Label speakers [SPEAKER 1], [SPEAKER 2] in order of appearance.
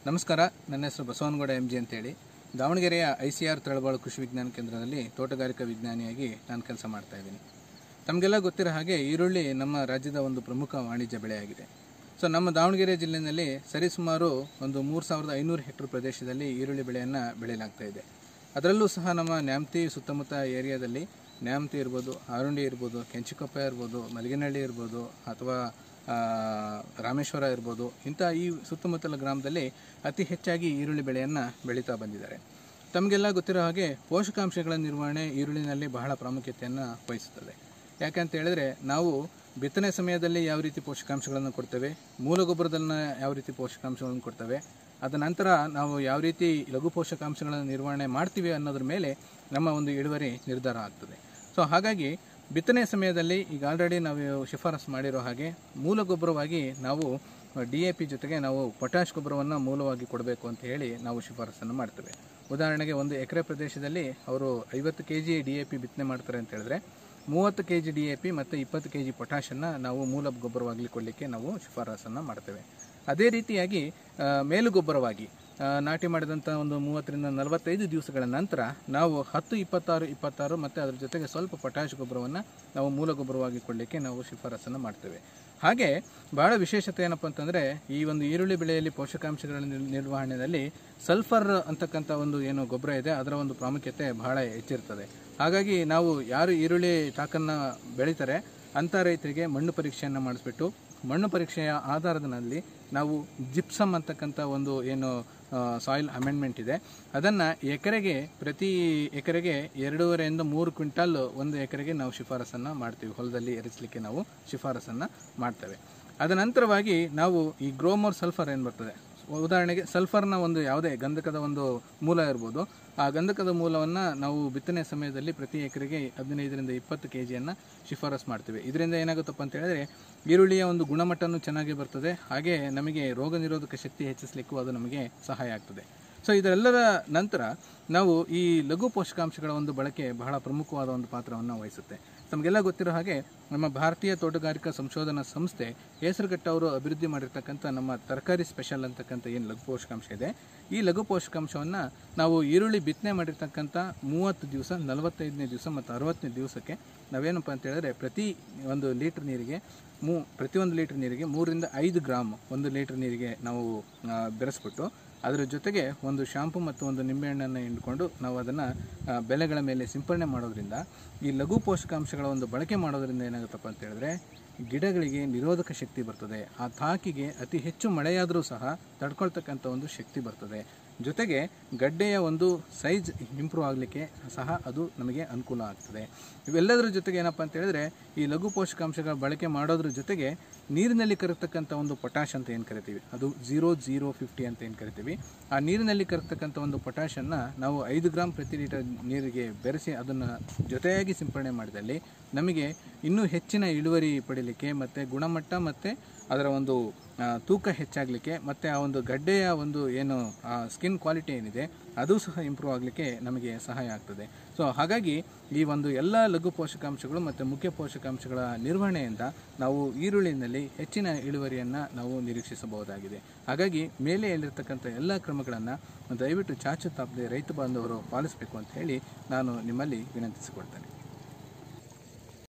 [SPEAKER 1] ನಮಸ್ಕಾರ ನನ್ನ ಹೆಸರು ಬಸವನಗೌಡ ಎಂ ಜಿ ಅಂತೇಳಿ ದಾವಣಗೆರೆಯ ಐ ಸಿ ಆರ್ ತಳಬಾಳು ಕೃಷಿ ವಿಜ್ಞಾನ ಕೇಂದ್ರದಲ್ಲಿ ತೋಟಗಾರಿಕಾ ವಿಜ್ಞಾನಿಯಾಗಿ ನಾನು ಕೆಲಸ ಮಾಡ್ತಾ ಇದ್ದೀನಿ ತಮಗೆಲ್ಲ ಗೊತ್ತಿರೋ ಹಾಗೆ ಈರುಳ್ಳಿ ನಮ್ಮ ರಾಜ್ಯದ ಒಂದು ಪ್ರಮುಖ ವಾಣಿಜ್ಯ ಬೆಳೆಯಾಗಿದೆ ಸೊ ನಮ್ಮ ದಾವಣಗೆರೆ ಜಿಲ್ಲೆಯಲ್ಲಿ ಸರಿಸುಮಾರು ಒಂದು ಮೂರು ಸಾವಿರದ ಐನೂರು ಹೆಕ್ಟರ್ ಪ್ರದೇಶದಲ್ಲಿ ಈರುಳ್ಳಿ ಬೆಳೆಯನ್ನು ಬೆಳೆಯಲಾಗ್ತಾ ಇದೆ ಅದರಲ್ಲೂ ಸಹ ನಮ್ಮ ನ್ಯಾಮತಿ ಸುತ್ತಮುತ್ತ ಏರಿಯಾದಲ್ಲಿ ನ್ಯಾಮತಿ ಇರ್ಬೋದು ಆರುಂಡಿ ಇರ್ಬೋದು ಕೆಂಚಿಕೊಪ್ಪ ಇರ್ಬೋದು ಮಲಗಿನಹಳ್ಳಿ ಇರ್ಬೋದು ಅಥವಾ ಆ, ರಾಮೇಶ್ವರ ಇರ್ಬೋದು ಇಂಥ ಈ ಸುತ್ತಮುತ್ತಲ ಗ್ರಾಮದಲ್ಲಿ ಅತಿ ಹೆಚ್ಚಾಗಿ ಈರುಳ್ಳಿ ಬೆಳೆಯನ್ನು ಬೆಳೀತಾ ಬಂದಿದ್ದಾರೆ ತಮಗೆಲ್ಲ ಗೊತ್ತಿರೋ ಹಾಗೆ ಪೋಷಕಾಂಶಗಳ ನಿರ್ವಹಣೆ ಈರುಳ್ಳಿನಲ್ಲಿ ಬಹಳ ಪ್ರಾಮುಖ್ಯತೆಯನ್ನು ವಹಿಸುತ್ತದೆ ಯಾಕಂತ ಹೇಳಿದ್ರೆ ನಾವು ಬಿತ್ತನೆ ಸಮಯದಲ್ಲಿ ಯಾವ ರೀತಿ ಪೋಷಕಾಂಶಗಳನ್ನು ಕೊಡ್ತೇವೆ ಮೂಲ ಗೊಬ್ಬರದನ್ನ ಯಾವ ರೀತಿ ಪೋಷಕಾಂಶಗಳನ್ನು ಕೊಡ್ತೇವೆ ಅದ ನಂತರ ನಾವು ಯಾವ ರೀತಿ ಲಘು ಪೋಷಕಾಂಶಗಳನ್ನು ನಿರ್ವಹಣೆ ಮಾಡ್ತೀವಿ ಅನ್ನೋದ್ರ ಮೇಲೆ ನಮ್ಮ ಒಂದು ಇಳುವರಿ ನಿರ್ಧಾರ ಆಗ್ತದೆ ಸೊ ಹಾಗಾಗಿ ಬಿತ್ತನೆ ಸಮಯದಲ್ಲಿ ಈಗ ಆಲ್ರೆಡಿ ನಾವು ಶಿಫಾರಸು ಮಾಡಿರೋ ಹಾಗೆ ಮೂಲ ಗೊಬ್ಬರವಾಗಿ ನಾವು ಡಿ ಎ ಪಿ ಜೊತೆಗೆ ನಾವು ಪೊಟ್ಯಾಶ್ ಗೊಬ್ಬರವನ್ನು ಮೂಲವಾಗಿ ಕೊಡಬೇಕು ಅಂತ ಹೇಳಿ ನಾವು ಶಿಫಾರಸನ್ನು ಮಾಡ್ತೇವೆ ಉದಾಹರಣೆಗೆ ಒಂದು ಎಕರೆ ಪ್ರದೇಶದಲ್ಲಿ ಅವರು ಐವತ್ತು K G D A P ಬಿತ್ತನೆ ಮಾಡ್ತಾರೆ ಅಂತ ಹೇಳಿದ್ರೆ ಮೂವತ್ತು K G D A P ಮತ್ತು ಇಪ್ಪತ್ತು ಕೆ ಜಿ ಪೊಟ್ಯಾಷನ್ನು ನಾವು ಮೂಲ ಗೊಬ್ಬರವಾಗಲಿ ಕೊಡಲಿಕ್ಕೆ ನಾವು ಶಿಫಾರಸನ್ನು ಮಾಡ್ತೇವೆ ಅದೇ ರೀತಿಯಾಗಿ ಆ, ಮೇಲು ಗೊಬ್ಬರವಾಗಿ ಆ, ನಾಟಿ ಮಾಡಿದಂಥ ಒಂದು ಮೂವತ್ತರಿಂದ ನಲವತ್ತೈದು ದಿವಸಗಳ ನಂತರ ನಾವು ಹತ್ತು ಇಪ್ಪತ್ತಾರು ಇಪ್ಪತ್ತಾರು ಮತ್ತು ಅದ್ರ ಜೊತೆಗೆ ಸ್ವಲ್ಪ ಪೊಟ್ಯಾಶ್ ಗೊಬ್ಬರವನ್ನು ನಾವು ಮೂಲ ಗೊಬ್ಬರವಾಗಿ ಕೊಡಲಿಕ್ಕೆ ನಾವು ಶಿಫಾರಸನ್ನು ಮಾಡ್ತೇವೆ ಹಾಗೆ ಬಹಳ ವಿಶೇಷತೆ ಏನಪ್ಪ ಅಂತಂದರೆ ಈ ಒಂದು ಈರುಳ್ಳಿ ಬೆಳೆಯಲ್ಲಿ ಪೋಷಕಾಂಶಗಳ ನಿರ್- ನಿರ್ವಹಣೆಯಲ್ಲಿ ಸಲ್ಫರ್ ಅಂತಕ್ಕಂಥ ಒಂದು ಏನು ಗೊಬ್ಬರ ಇದೆ ಅದರ ಒಂದು ಪ್ರಾಮುಖ್ಯತೆ ಬಹಳ ಹೆಚ್ಚಿರ್ತದೆ ಹಾಗಾಗಿ ನಾವು ಯಾರು ಈರುಳ್ಳಿ ತಾಕನ್ನು ಬೆಳೀತಾರೆ ಅಂಥ ರೈತರಿಗೆ ಮಣ್ಣು ಪರೀಕ್ಷೆಯನ್ನು ಮಾಡಿಸ್ಬಿಟ್ಟು ಮಣ್ಣು ಪರೀಕ್ಷೆಯ ಆಧಾರದ ಮೇಲೆ ನಾವು ಜಿಪ್ಸಮ್ ಅಂತಕ್ಕಂಥ ಒಂದು ಏನು ಸಾಯಿಲ್ ಅಮೆಂಡ್ಮೆಂಟ್ ಇದೆ ಅದನ್ನು ಎಕರೆಗೆ ಪ್ರತಿ ಎಕರೆಗೆ ಎರಡೂವರೆಯಿಂದ ಮೂರು ಕ್ವಿಂಟಲ್ ಒಂದು ಎಕರೆಗೆ ನಾವು ಶಿಫಾರಸನ್ನು ಮಾಡ್ತೀವಿ ಹೊಲದಲ್ಲಿ ಎರಚಲಿಕ್ಕೆ ನಾವು ಶಿಫಾರಸನ್ನು ಮಾಡ್ತೇವೆ ಅದ ನಂತರವಾಗಿ ನಾವು ಈ ಗ್ರೋಮೋರ್ ಸಲ್ಫರ್ ಏನು ಬರ್ತದೆ ಉದಾಹರಣೆಗೆ ಸಲ್ಫರ್ನ ಒಂದು ಯಾವುದೇ ಗಂಧಕದ ಒಂದು ಮೂಲ ಇರ್ಬೋದು ಆ ಗಂಧಕದ ಮೂಲವನ್ನು ನಾವು ಬಿತ್ತನೆ ಸಮಯದಲ್ಲಿ ಪ್ರತಿ ಎಕರೆಗೆ ಹದಿನೈದರಿಂದ ಇಪ್ಪತ್ತು ಕೆ ಜಿಯನ್ನು ಶಿಫಾರಸ್ ಮಾಡ್ತೀವಿ ಇದರಿಂದ ಏನಾಗುತ್ತಪ್ಪ ಅಂತ ಹೇಳಿದ್ರೆ ಈರುಳ್ಳಿಯ ಒಂದು ಗುಣಮಟ್ಟನೂ ಚೆನ್ನಾಗಿ ಬರ್ತದೆ ಹಾಗೆ ನಮಗೆ ರೋಗ ನಿರೋಧಕ ಶಕ್ತಿ ಹೆಚ್ಚಿಸಲಿಕ್ಕೂ ಅದು ನಮಗೆ ಸಹಾಯ ಆಗ್ತದೆ ಸೊ ಇದೆಲ್ಲದ ನಂತರ ನಾವು ಈ ಲಘು ಪೋಷಕಾಂಶಗಳ ಒಂದು ಬಳಕೆ ಬಹಳ ಪ್ರಮುಖವಾದ ಒಂದು ಪಾತ್ರವನ್ನು ವಹಿಸುತ್ತೆ ತಮಗೆಲ್ಲ ಗೊತ್ತಿರೋ ಹಾಗೆ ನಮ್ಮ ಭಾರತೀಯ ತೋಟಗಾರಿಕಾ ಸಂಶೋಧನಾ ಸಂಸ್ಥೆ ಹೆಸರುಘಟ್ಟ ಅವರು ಅಭಿವೃದ್ಧಿ ಮಾಡಿರ್ತಕ್ಕಂಥ ನಮ್ಮ ತರಕಾರಿ ಸ್ಪೆಷಲ್ ಅಂತಕ್ಕಂಥ ಏನು ಲಘು ಪೋಷಕಾಂಶ ಇದೆ ಈ ಲಘು ಪೋಷಕಾಂಶವನ್ನು ನಾವು ಈರುಳ್ಳಿ ಬಿತ್ತನೆ ಮಾಡಿರ್ತಕ್ಕಂಥ ಮೂವತ್ತು ದಿವಸ ನಲವತ್ತೈದನೇ ದಿವಸ ಮತ್ತು ಅರವತ್ತನೇ ದಿವಸಕ್ಕೆ ನಾವೇನಪ್ಪ ಅಂತ ಹೇಳಿದ್ರೆ ಪ್ರತಿ ಒಂದು ಲೀಟ್ರ್ ನೀರಿಗೆ ಮೂ ಪ್ರತಿಯೊಂದು ಲೀಟ್ರ್ ನೀರಿಗೆ ಮೂರರಿಂದ ಐದು ಗ್ರಾಮ್ ಒಂದು ಲೀಟ್ರ್ ನೀರಿಗೆ ನಾವು ಆ, ಬೆರೆಸ್ಬಿಟ್ಟು ಅದರ ಜೊತೆಗೆ ಒಂದು ಶಾಂಪು ಮತ್ತು ಒಂದು ನಿಂಬೆಹಣ್ಣನ್ನು ಹಿಂಡ್ಕೊಂಡು ನಾವು ಅದನ್ನು ಬೆಳೆಗಳ ಮೇಲೆ ಸಿಂಪಡಣೆ ಮಾಡೋದ್ರಿಂದ ಈ ಲಘು ಪೋಷಕಾಂಶಗಳ ಒಂದು ಬಳಕೆ ಮಾಡೋದ್ರಿಂದ ಏನಾಗುತ್ತಪ್ಪ ಅಂತ ಹೇಳಿದ್ರೆ ಗಿಡಗಳಿಗೆ ನಿರೋಧಕ ಶಕ್ತಿ ಬರ್ತದೆ ಆ ತಾಕಿಗೆ ಅತಿ ಹೆಚ್ಚು ಮಳೆಯಾದರೂ ಸಹ ತಡ್ಕೊಳ್ತಕ್ಕಂಥ ಒಂದು ಶಕ್ತಿ ಬರ್ತದೆ ಜೊತೆಗೆ ಗಡ್ಡೆಯ ಒಂದು ಸೈಜ್ ಇಂಪ್ರೂವ್ ಆಗಲಿಕ್ಕೆ ಸಹ ಅದು ನಮಗೆ ಅನುಕೂಲ ಆಗ್ತದೆ ಇವೆಲ್ಲದರ ಜೊತೆಗೆ ಏನಪ್ಪ ಅಂತ ಹೇಳಿದ್ರೆ ಈ ಲಘು ಪೋಷಕಾಂಶಗಳ ಬಳಕೆ ಮಾಡೋದ್ರ ಜೊತೆಗೆ ನೀರಿನಲ್ಲಿ ಕರತಕ್ಕಂಥ ಒಂದು ಪೊಟ್ಯಾಶ್ ಅಂತ ಏನು ಕರಿತೀವಿ ಅದು ಜೀರೋ ಜೀರೋ ಫಿಫ್ಟಿ ಅಂತ ಏನು ಕರಿತೀವಿ ಆ ನೀರಿನಲ್ಲಿ ಕರತಕ್ಕಂಥ ಒಂದು ಪೊಟ್ಯಾಶನ್ನು ನಾವು ಐದು ಗ್ರಾಮ್ ಪ್ರತಿ ಲೀಟರ್ ನೀರಿಗೆ ಬೆರೆಸಿ ಅದನ್ನು ಜೊತೆಯಾಗಿ ಸಿಂಪಡಣೆ ಮಾಡಿದಲ್ಲಿ ನಮಗೆ ಇನ್ನೂ ಹೆಚ್ಚಿನ ಇಳುವರಿ ಪಡೀಲಿಕ್ಕೆ ಮತ್ತು ಗುಣಮಟ್ಟ ಮತ್ತು ಅದರ ಒಂದು ಆ, ತೂಕ ಹೆಚ್ಚಾಗಲಿಕ್ಕೆ ಮತ್ತು ಆ ಒಂದು ಗಡ್ಡೆಯ ಒಂದು ಏನು ಸ್ಕಿನ್ ಕ್ವಾಲಿಟಿ ಏನಿದೆ ಅದು ಸಹ ಇಂಪ್ರೂವ್ ಆಗಲಿಕ್ಕೆ ನಮಗೆ ಸಹಾಯ ಆಗ್ತದೆ ಸೊ ಹಾಗಾಗಿ ಈ ಒಂದು ಎಲ್ಲ ಲಘು ಪೋಷಕಾಂಶಗಳು ಮತ್ತು ಮುಖ್ಯ ಪೋಷಕಾಂಶಗಳ ನಿರ್ವಹಣೆಯಿಂದ ನಾವು ಈರುಳ್ಳಿನಲ್ಲಿ ಹೆಚ್ಚಿನ ಇಳುವರಿಯನ್ನು ನಾವು ನಿರೀಕ್ಷಿಸಬಹುದಾಗಿದೆ ಹಾಗಾಗಿ ಮೇಲೆ ಹೇಳಿರ್ತಕ್ಕಂಥ ಎಲ್ಲ ಕ್ರಮಗಳನ್ನು ದಯವಿಟ್ಟು ಚಾಚು ತಪ್ಪದೆ ರೈತ ಬಾಂಧವರು ಪಾಲಿಸಬೇಕು ಅಂತ ಹೇಳಿ ನಾನು ನಿಮ್ಮಲ್ಲಿ ವಿನಂತಿಸಿಕೊಳ್ತೇನೆ